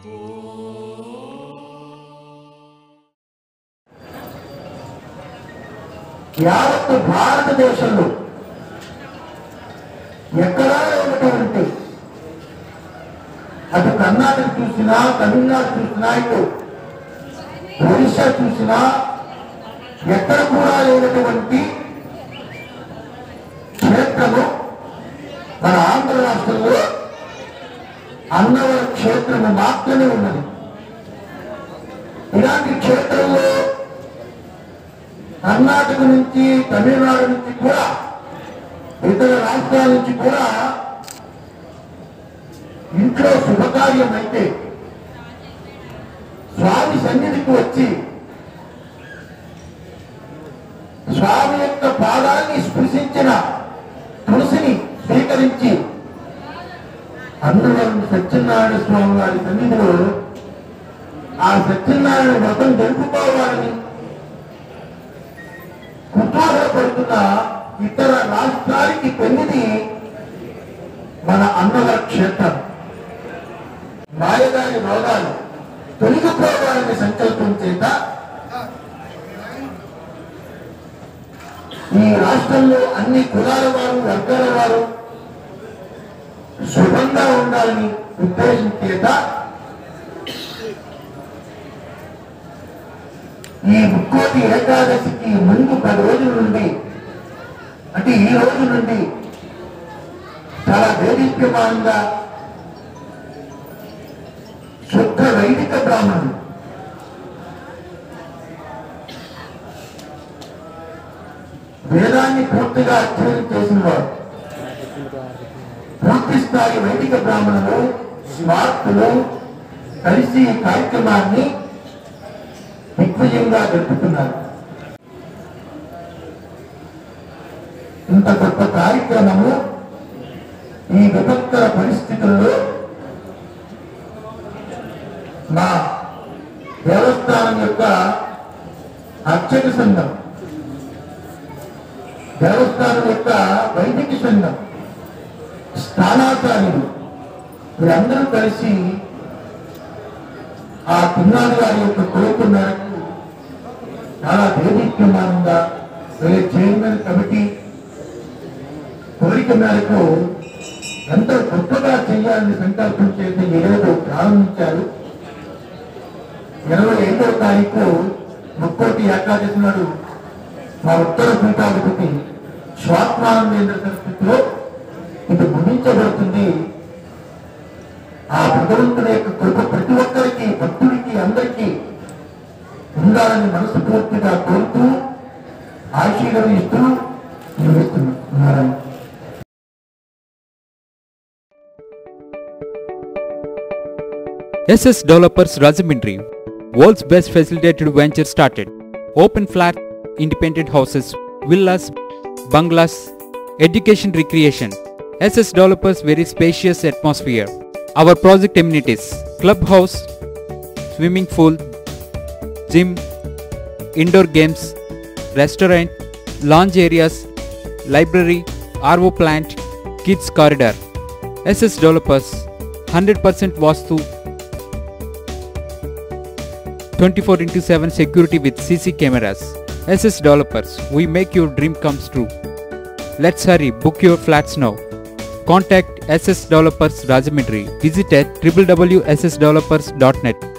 యావత్ భారతదేశంలో ఎక్కడా ఉన్నటువంటి అటు కర్ణాటక చూసినా తమిళనాడు చూసినా ఇటు ఒడిశా చూసినా ఎక్కడ కూడా లేనటువంటి క్షేత్రము మన ఆంధ్ర రాష్ట్రంలో అన్నవర క్షేత్రము మాత్రమే ఉన్నది ఇలాంటి క్షేత్రంలో కర్ణాటక నుంచి తమిళనాడు నుంచి కూడా ఇతర రాష్ట్రాల నుంచి కూడా ఇంట్లో శుభకార్యం అయితే స్వామి సన్నిధికి వచ్చి స్వామి యొక్క పాదాన్ని స్పృశించిన తులసిని స్వీకరించి అందువలన సత్యనారాయణ స్వామి వారి సన్నిధిలో ఆ సత్యనారాయణ వ్రతం జరుపుకోవాలని కుతూహలపడుతున్న ఇతర రాష్ట్రానికి పెళ్లిది మన అన్నవర క్షేత్రం మాయదారి రోగాలు తొలగిపోవాలని సంకల్పం చేత ఈ రాష్ట్రంలో అన్ని కులాల వారు వర్గాల వారు శుభంగా ఉండాలని ఉద్దేశం చేత ఈ ముక్కోటి ఏకాదశికి ముందు పది రోజుల నుండి అంటే ఈ రోజు నుండి చాలా దేదీప్యమానంగా శుద్ధ వైదిక బ్రాహ్మణులు వేదాన్ని పూర్తిగా అధ్యయనం చేసిన వారు పూర్తి స్థాయి వైదిక బ్రాహ్మణులు స్మార్తులు కలిసి ఈ కార్యక్రమాన్ని దిగ్విజయంగా జరుపుతున్నారు ఇంత గొప్ప కార్యక్రమము ఈ విపత్కర పరిస్థితుల్లో మా దేవస్థానం యొక్క అర్చక సంఘం దేవస్థానం యొక్క వైదిక సంఘం స్థానాచార్యులు వీరందరూ కలిసి ఆ తిన్నాడు గారి యొక్క కోరిక మేరకు చాలా దేదీప్యమానంగా వేరే చైర్మన్ కమిటీ కోరిక మేరకు ఎంతో గొప్పగా చేయాలని సంకల్పం చేసి ఈరోజు ప్రారంభించారు ఇరవై ఐదవ తారీఖు ముక్కోటి ఏకాదశి నాడు మా ఉత్తర పీఠాధిపతి స్వాత్మానందేంద్ర సరస్వతిలో ఇది ముగించబడుతుంది ఆ భగవంతుని యొక్క కృప ప్రతి ఒక్కరికి భక్తుడికి అందరికీ ఉండాలని మనస్ఫూర్తిగా కోరుతూ ఆశీర్వదిస్తూ నిలుస్తున్నాను SS Developers Rajamindri, world's best facilitated venture started. Open flat, independent houses, villas, bungalows, education recreation. SS Developers very spacious atmosphere. Our project amenities, clubhouse, swimming pool, gym, indoor games, restaurant, lounge areas, library, RO plant, kids corridor. SS Developers, 100% Vastu 24 into 7 security with CC cameras. SS Developers, we make your dream comes true. Let's hurry, book your flats now. Contact SS Developers Rajamindri. Visit at www.ssdevelopers.net.